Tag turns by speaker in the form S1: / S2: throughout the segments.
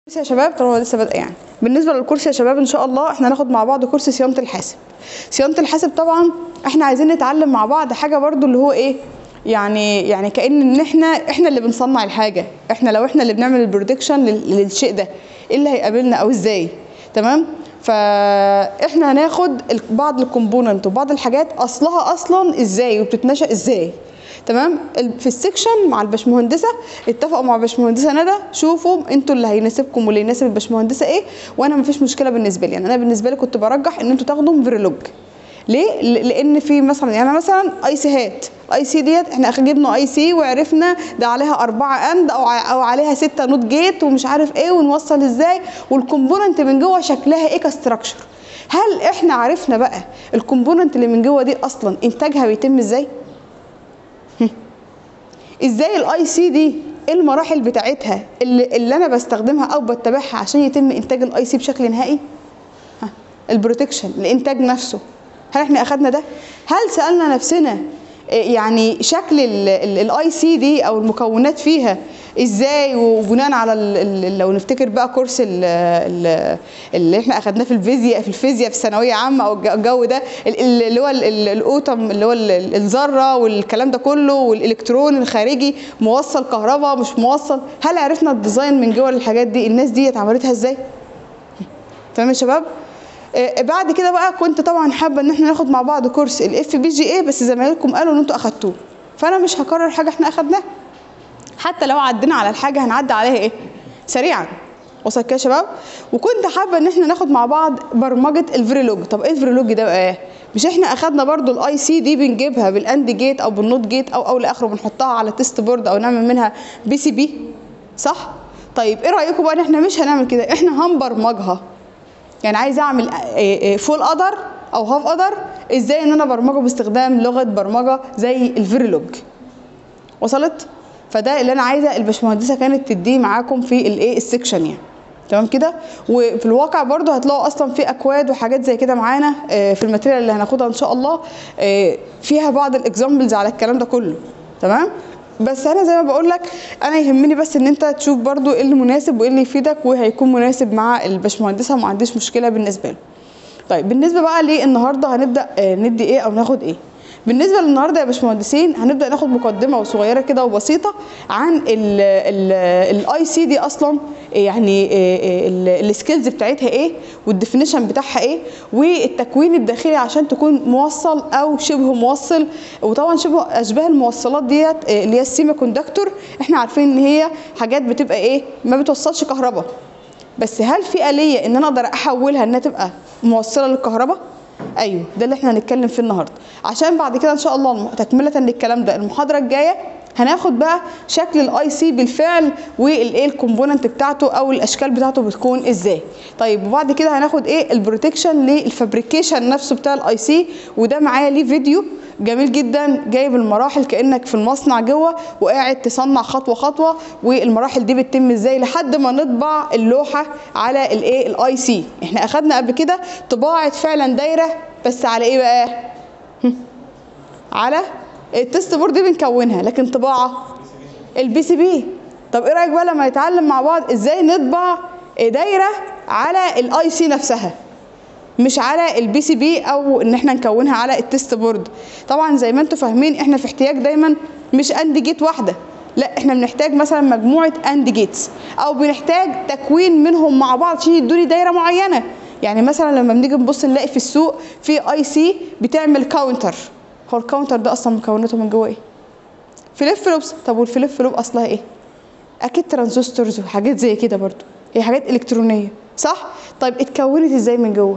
S1: بص يا شباب طالما لسه بادئه يعني بالنسبه للكورس يا شباب ان شاء الله احنا هناخد مع بعض كورس صيانه الحاسب صيانه الحاسب طبعا احنا عايزين نتعلم مع بعض حاجه برضو اللي هو ايه يعني يعني كان ان احنا احنا اللي بنصنع الحاجه احنا لو احنا اللي بنعمل البرودكشن للشيء ده ايه اللي هيقابلنا او ازاي تمام فاحنا هناخد ال- بعض الكومبوننت وبعض الحاجات اصلها اصلا ازاي وبتتنشأ ازاي تمام ال- في السكشن مع الباشمهندسه اتفقوا مع الباشمهندسه ندى شوفوا انتوا اللي هيناسبكم واللي يناسب الباشمهندسه ايه وانا مفيش مشكله بالنسبه لي يعني انا بالنسبه لي كنت برجح ان انتوا تاخدوا فيرلوج ليه؟ ل- لان في مثلا يعني مثلا اي سي هات الاي سي ديت احنا اخر جبنا اي سي وعرفنا ده عليها أربعة اند او ع- او عليها ستة نوت جيت ومش عارف ايه ونوصل ازاي والكومبوننت من جوه شكلها ايه كستراكشر هل احنا عرفنا بقى الكومبوننت اللي من جوه دي اصلا انتاجها بيتم ازاي؟ ازاي الاي سي دي ايه المراحل بتاعتها اللي, اللي انا بستخدمها او بتبعها عشان يتم انتاج الاي سي بشكل نهائي ها، البروتكشن الانتاج نفسه هل احنا اخدنا ده هل سالنا نفسنا إيه يعني شكل الاي سي دي او المكونات فيها ازاي وبناء على ال ال لو نفتكر بقى كورس ال ال اللي احنا اخدناه في الفيزياء في الفيزياء في ثانويه عامه او الج- الجو ده ال- ال- اللي هو ال- ال- الاوتم اللي هو ال- ال- الذره والكلام ده كله والالكترون الخارجي موصل كهرباء مش موصل هل عرفنا الديزاين من جوه الحاجات دي الناس دي عملتها ازاي تمام يا شباب آه، بعد كده بقى كنت طبعا حابه ان احنا ناخد مع بعض كورس الاف بي جي اي بس زمايلكم قالوا ان انتوا اخدتوه فانا مش هكرر حاجه احنا اخدناها حتى لو عدينا على الحاجه هنعدي عليها ايه سريعا وصل كده يا شباب وكنت حابه ان احنا ناخد مع بعض برمجه الفريلوج طب ايه الفريلوج ده بقى ايه مش احنا اخدنا برضو الاي سي دي بنجيبها بالاند جيت او بالنوت جيت او او لاخره بنحطها على تيست بورد او نعمل منها بي سي بي صح طيب ايه رايكم بقى ان احنا مش هنعمل كده احنا هنبرمجها يعني عايز اعمل فول قدر او هاف قدر ازاي ان انا برمجه باستخدام لغه برمجه زي الفيرلوج وصلت فده اللي انا عايزه الباشمهندسه كانت تديه معاكم في الايه السكشن يعني تمام كده وفي الواقع برضو هتلاقوا اصلا في اكواد وحاجات زي كده معانا آه، في الماتيريال اللي هناخدها ان شاء الله آه، فيها بعض الاكزامبلز على الكلام ده كله تمام بس انا زي ما بقول لك انا يهمني بس ان انت تشوف برضو ايه اللي مناسب وايه اللي يفيدك وهيكون مناسب مع الباشمهندسه وما عنديش مشكله بالنسبه له طيب بالنسبه بقى للنهارده هنبدا آه، ندي ايه او ناخد ايه بالنسبه للنهارده يا باشمهندسين هنبدا ناخد مقدمه صغيره كده وبسيطه عن الاي سي دي اصلا يعني السكيلز بتاعتها ايه والديفينيشن بتاعها ايه والتكوين الداخلي عشان تكون موصل او شبه موصل وطبعا شبه اشباه الموصلات ديت آه، اللي هي السيمي كوندكتور احنا عارفين ان هي حاجات بتبقى ايه ما بتوصلش كهرباء بس هل في آلية ان انا اقدر احولها انها تبقى موصلة للكهرباء؟ ايوه ده اللي احنا هنتكلم فيه النهارده عشان بعد كده ان شاء الله الم- تكملة للكلام ده المحاضرة الجاية هناخد بقى شكل الاي سي بالفعل والايه الكومبوننت بتاعته او الاشكال بتاعته بتكون ازاي طيب وبعد كده هناخد ايه البروتكشن للفابريكيشن نفسه بتاع الاي سي وده معايا ليه فيديو جميل جدا جايب المراحل كانك في المصنع جوه وقاعد تصنع خطوه خطوه والمراحل دي بتتم ازاي لحد ما نطبع اللوحه على الايه الاي سي احنا اخدنا قبل كده طباعه فعلا دايره بس على ايه بقى هم. على التست بورد دي بنكونها لكن طباعه البي سي بي طب ايه رايك بقى لما نتعلم مع بعض ازاي نطبع دايره على الاي سي نفسها مش على البي سي بي او ان احنا نكونها على التست بورد طبعا زي ما انتم فاهمين احنا في احتياج دايما مش اند جيت واحده لا احنا بنحتاج مثلا مجموعه اند جيتس او بنحتاج تكوين منهم مع بعض عشان يدوني دايره معينه يعني مثلا لما بنيجي نبص نلاقي في السوق في اي سي بتعمل كاونتر هو الكاونتر ده اصلا مكوناته من جوه ايه فليب فلوبس طب والفليب فلوب اصلها ايه اكيد ترانزستورز وحاجات زي كده برضو هي حاجات الكترونيه صح طيب اتكونت ازاي من جوه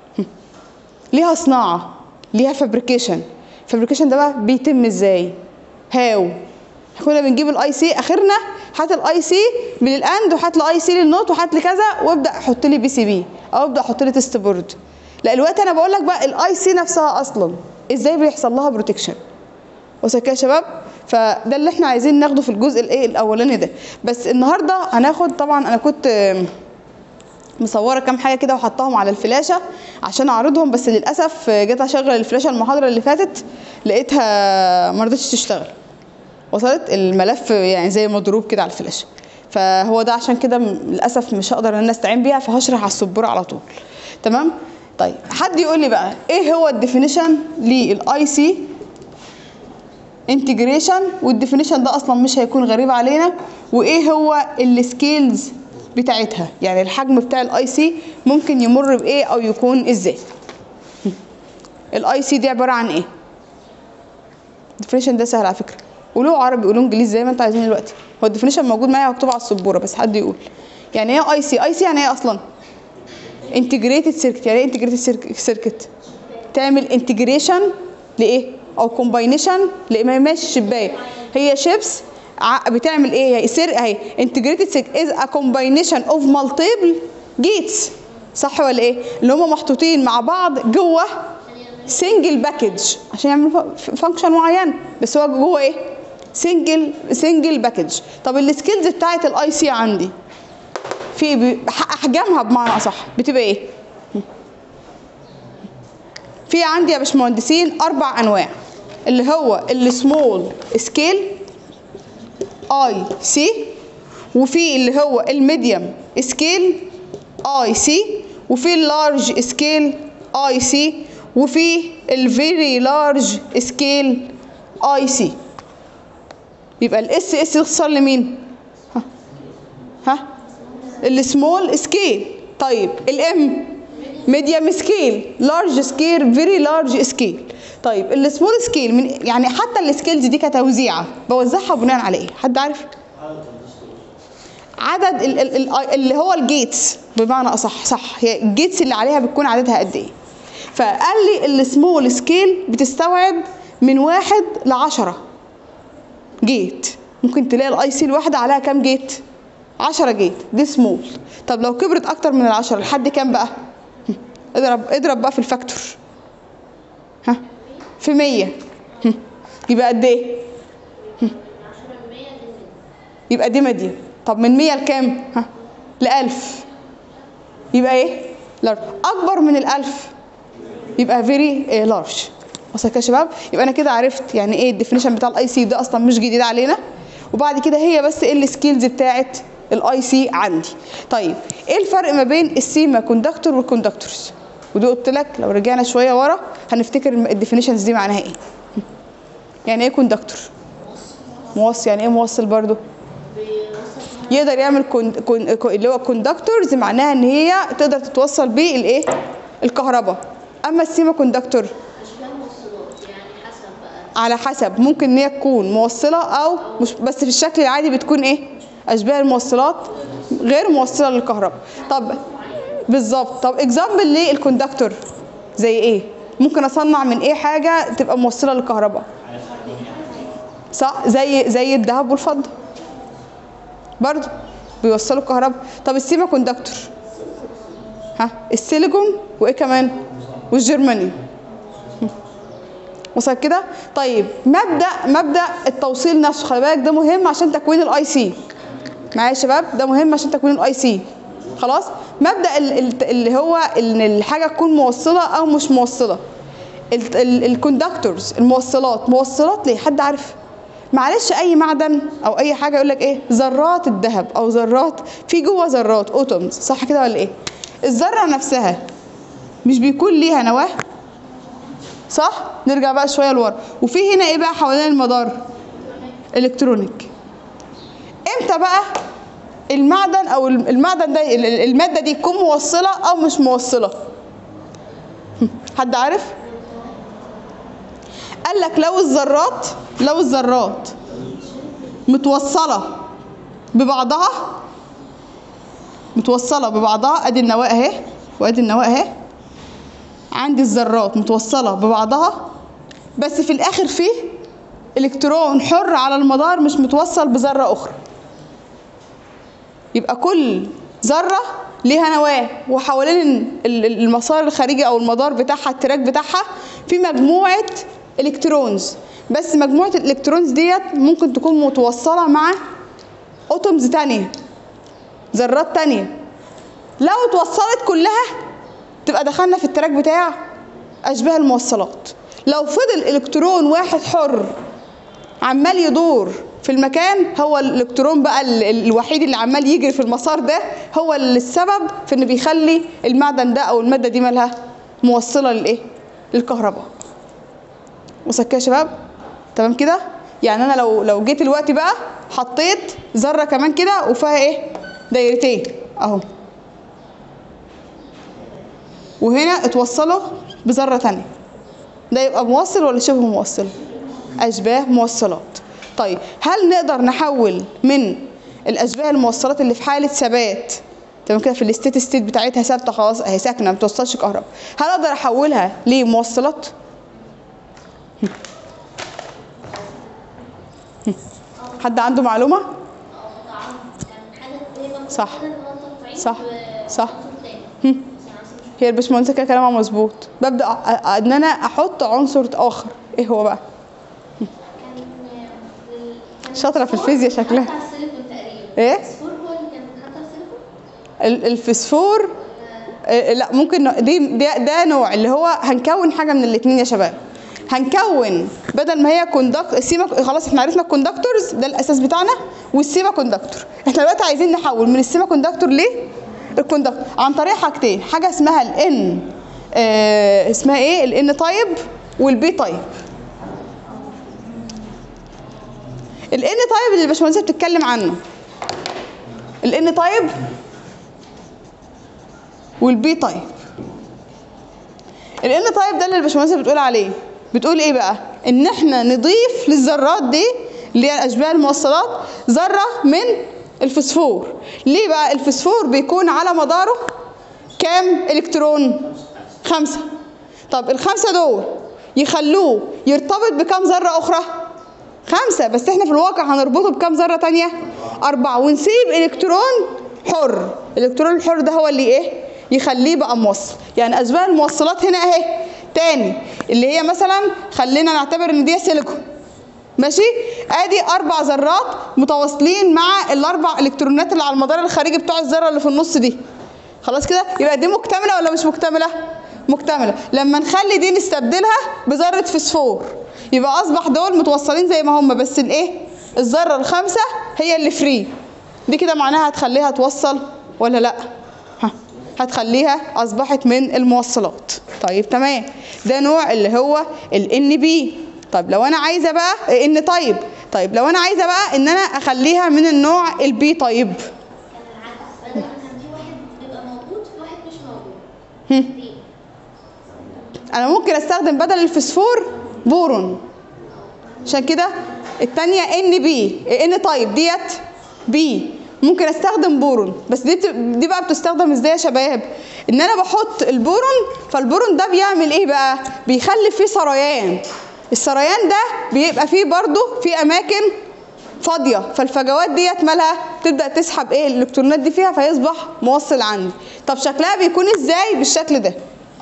S1: ليها صناعه ليها فابريكيشن الفابريكيشن ده بقى بيتم ازاي هاو كنا بنجيب الاي سي اخرنا هات الاي سي من الاند وهات الاي سي للنوت وهات لي كذا وابدا حط لي بي سي بي او ابدا احط لي تيست بورد لا الوقت انا بقول لك بقى الاي سي نفسها اصلا ازاي بيحصل لها بروتكشن وصل كده يا شباب فده اللي احنا عايزين ناخده في الجزء الايه الاولاني ده بس النهارده هناخد طبعا انا كنت آم، مصوره كام حاجه كده وحطاهم على الفلاشه عشان اعرضهم بس للاسف جيت اشغل الفلاشه المحاضره اللي فاتت لقيتها ما رضتش تشتغل وصلت الملف يعني زي مضروب كده على الفلاشه فهو ده عشان كده م- للاسف مش هقدر ان انا استعين بيها فهشرح على السبوره على طول تمام طيب حد يقول لي بقى ايه هو الديفينيشن للاي سي انتجريشن والديفينيشن ده اصلا مش هيكون غريب علينا وايه هو السكيلز بتاعتها يعني الحجم بتاع الاي سي ممكن يمر بايه او يكون ازاي الاي سي دي عباره عن ايه الديفينيشن ده سهل على فكره قولوه عربي قولوه انجليزي زي ما انتوا عايزين دلوقتي هو الديفينيشن موجود معايا مكتوب على السبوره بس حد يقول يعني ايه اي سي اي سي يعني ايه اصلا انتجريتد سيركت يعني ايه انتجريتد سيركت تعمل انتجريشن لايه او كومباينيشن ما ماشي شبايه هي شيبس ع- بتعمل ايه هي سير اهي انتجريتد سيركت از ا كومباينيشن اوف مالتيبل جيتس صح ولا ايه اللي هم محطوطين مع بعض جوه سنجل باكج عشان يعملوا فانكشن معين بس هو جوه ايه سنجل سنجل باكج طب السكيلز بتاعت الاي سي عندي في بي- احجامها بمعنى اصح بتبقى ايه في عندي يا باشمهندسين اربع انواع اللي هو السمول سكيل اي سي وفي اللي هو الميديوم سكيل اي سي وفي اللارج سكيل اي سي وفي الفيري لارج سكيل اي سي يبقى الاس اس يخسر لمين ها ها السمول سكيل طيب الام ميديوم سكيل لارج سكيل فيري لارج سكيل طيب السمول سكيل من يعني حتى السكيلز دي كتوزيعه بوزعها بناء على ايه حد عارف عدد ال ال ال اللي هو الجيتس بمعنى اصح صح هي الجيتس اللي عليها بتكون عددها قد ايه فقال لي السمول سكيل بتستوعب من واحد لعشرة جيت ممكن تلاقي الاي سي الواحده عليها كام جيت 10 جيت دي سمول طب لو كبرت اكتر من العشرة لحد كام بقى هم. اضرب اضرب بقى في الفاكتور ها في 100 هم. يبقى قد ايه هم. يبقى دي ميديم طب من 100 لكام ها ل 1000 يبقى ايه لارج اكبر من ال 1000 يبقى فيري لارج وصل كده يا شباب يبقى انا كده عرفت يعني ايه الديفينيشن بتاع الاي سي ده اصلا مش جديد علينا وبعد كده هي بس ايه السكيلز بتاعت الاي سي عندي طيب ايه الفرق ما بين السيما كوندكتور والكوندكتورز ودي قلت لك لو رجعنا شويه ورا هنفتكر الديفينيشنز دي معناها ايه يعني ايه كوندكتور موصل يعني ايه موصل برضو يقدر يعمل كون كون كون- اللي هو كوندكتورز معناها ان هي تقدر تتوصل بيه الايه الكهرباء اما السيما كوندكتور
S2: اشباه موصلات يعني حسب بقى
S1: على حسب ممكن ان هي تكون موصله او مش بس في الشكل العادي بتكون ايه اشباه الموصلات غير موصله للكهرباء طب بالظبط طب اكزامبل للكوندكتور زي ايه ممكن اصنع من ايه حاجه تبقى موصله للكهرباء صح زي زي الذهب والفضه برضو بيوصلوا الكهرباء طب السيما كوندكتور ها السيليكون وايه كمان والجرمانيوم وصل كده طيب مبدا مبدا التوصيل نفسه خلي بالك ده مهم عشان تكوين الاي سي معايا يا شباب ده مهم عشان تكوين الاي سي خلاص مبدا ال- ال- اللي هو ان الحاجه تكون موصله او مش موصله الكوندكتورز الموصلات موصلات ليه حد عارف معلش اي معدن او اي حاجه يقول لك ايه ذرات الذهب او ذرات في جوه ذرات اوتومز صح كده ولا ايه الذره نفسها مش بيكون ليها نواه صح نرجع بقى شويه لورا وفي هنا ايه بقى حوالين المدار الكترونيك امتى بقى المعدن او الم- المعدن ده ال- ال- الماده دي تكون موصله او مش موصله حد عارف قال لك لو الذرات لو الذرات متوصله ببعضها متوصله ببعضها ادي النواه اهي وادي النواه اهي عندي الذرات متوصله ببعضها بس في الاخر فيه الكترون حر على المدار مش متوصل بذره اخرى يبقى كل ذره ليها نواه وحوالين ال- ال- المسار الخارجي او المدار بتاعها التراك بتاعها في مجموعه الكترونز بس مجموعه الالكترونز ديت ممكن تكون متوصله مع اتومز تانية ذرات تانية لو اتوصلت كلها تبقى دخلنا في التراك بتاع اشباه الموصلات لو فضل الكترون واحد حر عمال يدور في المكان هو الالكترون بقى ال- ال- الوحيد اللي عمال يجري في المسار ده هو اللي السبب في انه بيخلي المعدن ده او الماده دي مالها موصله للايه للكهرباء وصل كده يا شباب تمام كده يعني انا لو لو جيت الوقت بقى حطيت ذره كمان كده وفيها ايه دايرتين اهو وهنا اتوصلوا بذره تانية ده يبقى موصل ولا شبه موصل اشباه موصلات طيب هل نقدر نحول من الاشباه الموصلات اللي في حاله ثبات تمام كده في الستيت ستيت بتاعتها ثابته خلاص اهي ساكنه ما بتوصلش كهرباء هل اقدر احولها لموصلات حد عنده معلومه
S2: اه طبعا كان حاجه تقريبا
S1: صح.
S2: كده اللي هو التطعيم
S1: صح.
S2: و-
S1: صح.
S2: وعنصر تاني.
S1: هم.
S2: بس أنا عايزة أشوف.
S1: هي الباشمهندسه كده كلامها مظبوط ببدا أ- أ- ان انا احط عنصر اخر ايه هو بقى
S2: كان ال- كان
S1: شاطرة في
S2: الفوسفور
S1: الفيزياء شكلها.
S2: حتى على السيليكون تقريبا
S1: إيه؟
S2: الفوسفور هو اللي كان حتى على السيليكون
S1: ال- الفسفور آه، لا ممكن ن- دي ده, ده نوع اللي هو هنكون حاجه من الاثنين يا شباب هنكون بدل ما هي كوندكت السيما خلاص احنا عرفنا الكوندكتورز ده الاساس بتاعنا والسيما كوندكتور احنا دلوقتي عايزين نحول من السيما كوندكتور ليه الكوندكتور عن طريق حاجتين حاجه اسمها الان آه اسمها ايه الان تايب والبي تايب الان تايب اللي الباشمهندسه بتتكلم عنه الان تايب والبي تايب الان تايب ده اللي الباشمهندسه بتقول عليه بتقول ايه بقى ان احنا نضيف للذرات دي اللي هي الاشباه الموصلات ذره من الفسفور ليه بقى الفسفور بيكون على مداره كام الكترون خمسة طب الخمسة دول يخلوه يرتبط بكام ذرة أخرى خمسة بس احنا في الواقع هنربطه بكام ذرة تانية أربعة ونسيب إلكترون حر الإلكترون الحر ده هو اللي إيه يخليه بقى موصل يعني أشباه الموصلات هنا أهي تاني اللي هي مثلا خلينا نعتبر إن دي سيليكون ماشي ادي اربع ذرات متواصلين مع الاربع الكترونات اللي على المدار الخارجي بتاع الذره اللي في النص دي خلاص كده يبقى دي مكتمله ولا مش مكتمله مكتمله لما نخلي دي نستبدلها بذره فسفور يبقى اصبح دول متوصلين زي ما هم بس الايه الذره الخامسه هي اللي فري دي كده معناها هتخليها توصل ولا لا ها هتخليها اصبحت من الموصلات طيب تمام ده نوع اللي هو الان بي طيب لو انا عايزه بقى ان طيب طيب لو انا عايزه بقى ان انا اخليها من النوع البي طيب
S2: كان العكس بدل ما كان في واحد بيبقى موجود في واحد مش موجود
S1: هم.
S2: ليه؟
S1: انا ممكن استخدم بدل الفسفور بورون عشان كده التانية ان بي ان طيب ديت بي ممكن استخدم بورون بس دي بت- دي بقى بتستخدم ازاي يا شباب ان انا بحط البورون فالبورون ده بيعمل ايه بقى بيخلي فيه سريان السريان ده بيبقى فيه برضو في اماكن فاضيه فالفجوات ديت مالها تبدا تسحب ايه الالكترونات دي فيها فيصبح موصل عندي طب شكلها بيكون ازاي بالشكل ده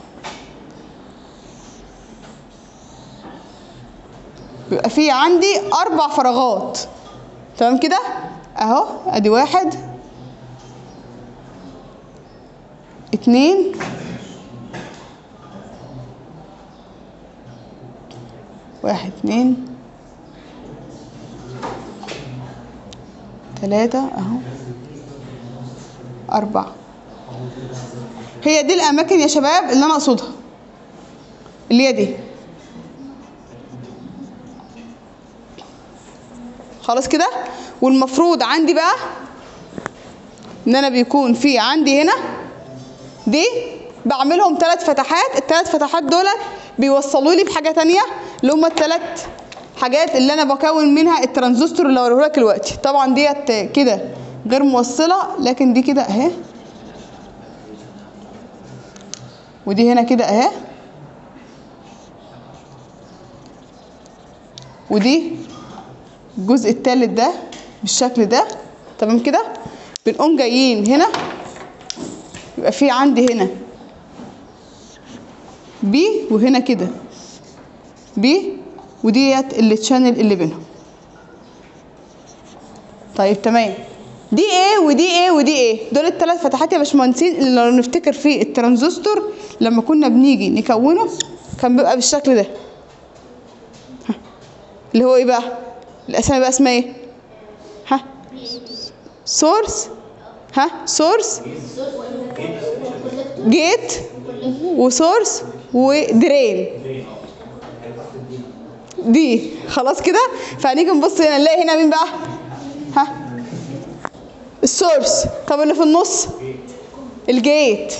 S1: بيبقى في عندي اربع فراغات تمام كده اهو ادي واحد اتنين واحد اتنين تلاتة اهو أربعة هي دي الأماكن يا شباب اللي أنا أقصدها اللي هي دي خلاص كده والمفروض عندي بقى ان انا بيكون في عندي هنا دي بعملهم ثلاث فتحات الثلاث فتحات دول بيوصلوا لي بحاجه تانية اللي هم الثلاث حاجات اللي انا بكون منها الترانزستور اللي هوريه لك دلوقتي طبعا ديت كده غير موصله لكن دي كده اهي ودي هنا كده اهي ودي الجزء الثالث ده بالشكل ده تمام كده بنقوم جايين هنا يبقى في عندي هنا بي وهنا كده بي وديت التشانل اللي بينهم طيب تمام دي ايه ودي ايه ودي ايه دول الثلاث فتحات يا باشمهندسين اللي لو نفتكر فيه الترانزستور لما كنا بنيجي نكونه كان بيبقى بالشكل ده اللي هو ايه بقى الاسامي بقى اسمها ايه سورس ها سورس جيت وسورس ودرين دي خلاص كده فهنيجي نبص هنا نلاقي هنا مين بقى ها السورس طب اللي في النص الجيت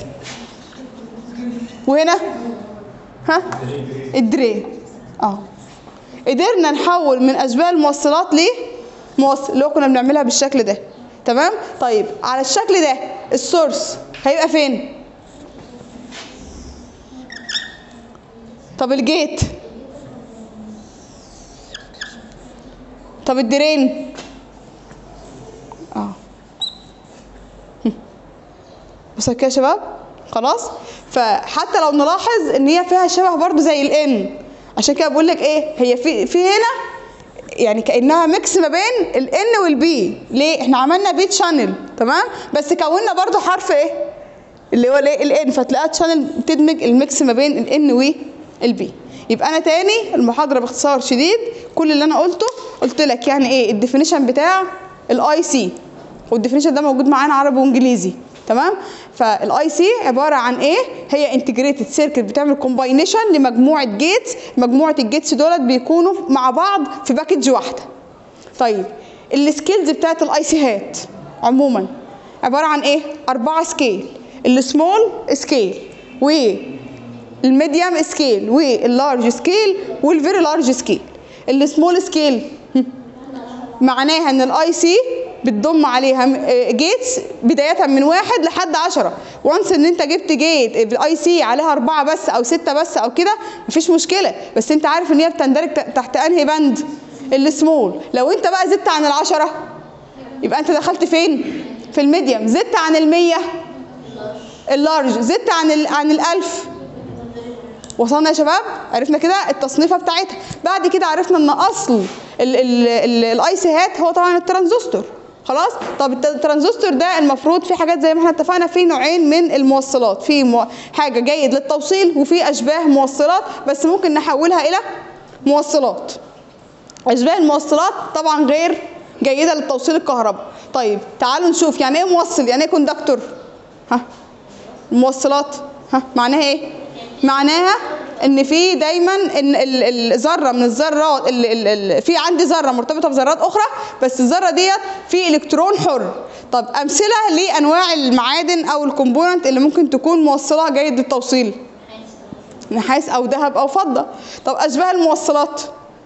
S1: وهنا ها الدرين اه قدرنا نحول من اشباه الموصلات ل موصل اللي هو كنا بنعملها بالشكل ده تمام طيب على الشكل ده السورس هيبقى فين طب الجيت طب الدرين اه بصوا كده يا شباب خلاص فحتى لو نلاحظ ان هي فيها شبه برضو زي الان عشان كده بقول لك ايه هي في في هنا يعني كانها ميكس ما بين الان والبي ليه احنا عملنا بي تشانل تمام بس كونا برضو حرف ايه اللي هو الايه الان فتلاقيها تشانل بتدمج الميكس ما بين الان والبي يبقى انا تاني المحاضره باختصار شديد كل اللي انا قلته قلت لك يعني ايه الديفينيشن بتاع الاي سي والديفينيشن ده موجود معانا عربي وانجليزي تمام فالاي سي عباره عن ايه هي انتجريتد سيركت بتعمل كومباينيشن لمجموعه جيتس مجموعه الجيتس دولت بيكونوا مع بعض في باكج واحده طيب السكيلز بتاعت الاي سي هات عموما عباره عن ايه اربعه سكيل السمول سكيل والميديوم سكيل واللارج سكيل والفيري لارج سكيل السمول سكيل معناها ان الاي سي بتضم عليها جيتس بداية من واحد لحد عشرة وانس ان انت جبت جيت الاي سي عليها اربعة بس او ستة بس او كده مفيش مشكلة بس انت عارف ان هي بتندرج تحت انهي بند السمول لو انت بقى زدت عن العشرة يبقى انت دخلت فين في الميديم زدت عن المية اللارج زدت عن ال عن الالف وصلنا يا شباب عرفنا كده التصنيفه بتاعتها بعد كده عرفنا ان اصل الاي سي هات هو طبعا الترانزستور خلاص طب الترانزستور ده المفروض في حاجات زي ما احنا اتفقنا في نوعين من الموصلات في مو... حاجه جيد للتوصيل وفي اشباه موصلات بس ممكن نحولها الى موصلات اشباه الموصلات طبعا غير جيده للتوصيل الكهرباء طيب تعالوا نشوف يعني ايه موصل يعني ايه كوندكتور ها الموصلات ها معناها ايه معناها ان في دايما ان الذره من الذرات ال ال ال في عندي ذره مرتبطه بذرات اخرى بس الذره ديت في الكترون حر طب امثله لانواع المعادن او الكومبوننت اللي ممكن تكون موصلها جيد للتوصيل نحاس او ذهب او فضه طب اشباه الموصلات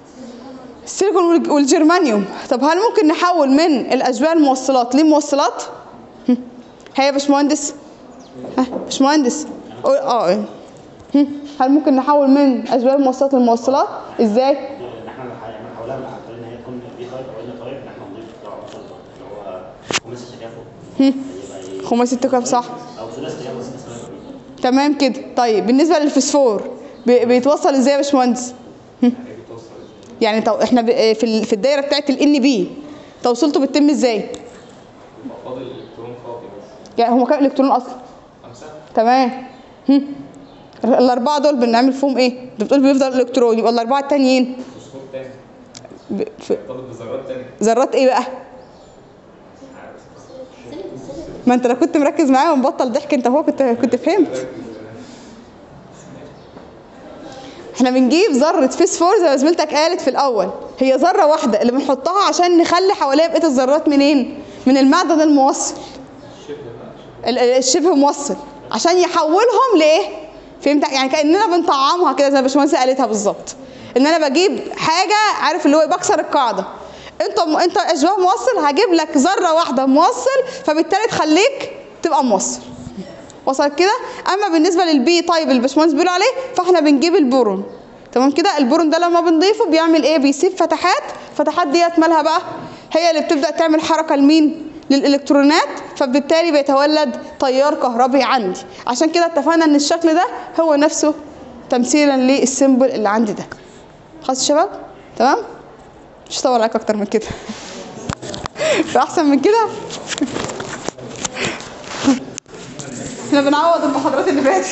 S1: السيليكون والجرمانيوم طب هل ممكن نحول من الاشباه الموصلات لموصلات هي يا باشمهندس ها باشمهندس اه هل ممكن نحول من اشباه الموصلات للموصلات ازاي
S3: ان احنا نحولها من عن طريق ان هي تكون بي تايب او ان تايب ان احنا نضيف نوع عنصر اللي هو خماسي التكافؤ يبقى ايه
S1: خماسي التكافؤ صح
S3: او ثلاثي التكافؤ بس اسمها بي
S1: تمام كده طيب بالنسبه للفسفور بي- بيتوصل ازاي يا باشمهندس هم؟ يعني تو... احنا ب... في ال- في الدايره بتاعت الان بي توصيلته بتتم ازاي
S4: فاضل الكترون فاضي بس
S1: يعني هما كام الكترون اصلا
S4: خمسة
S1: تمام هم. الاربعه دول بنعمل فيهم ايه انت بتقول بيفضل الكترون يبقى الاربعه التانيين
S4: فوسفور تاني
S1: ب... في...
S4: فاضل بذرات تانية
S1: ذرات ايه بقى ما انت لو كنت مركز معايا ومبطل ضحك انت هو كنت كنت فهمت احنا بنجيب ذره فسفور زي ما زميلتك قالت في الاول هي ذره واحده اللي بنحطها عشان نخلي حواليها بقيه الذرات منين من المعدن الموصل ال- ال- الشبه موصل عشان يحولهم لايه فهمت يعني كاننا بنطعمها كده زي ما الباشمهندسه قالتها بالظبط ان انا بجيب حاجه عارف اللي هو بكسر القاعده انت انت اشباه موصل هجيب لك ذره واحده موصل فبالتالي تخليك تبقى موصل وصل كده اما بالنسبه للبي طيب اللي الباشمهندس بيقول عليه فاحنا بنجيب البورون تمام كده البورون ده لما بنضيفه بيعمل ايه بيسيب فتحات فتحات ديت مالها بقى هي اللي بتبدا تعمل حركه لمين للالكترونات فبالتالي بيتولد تيار كهربي عندي عشان كده اتفقنا ان الشكل ده هو نفسه تمثيلا للسيمبل اللي عندي ده خلاص يا شباب تمام مش هطول عليك اكتر من كده في احسن من كده احنا بنعوض المحاضرات اللي فاتت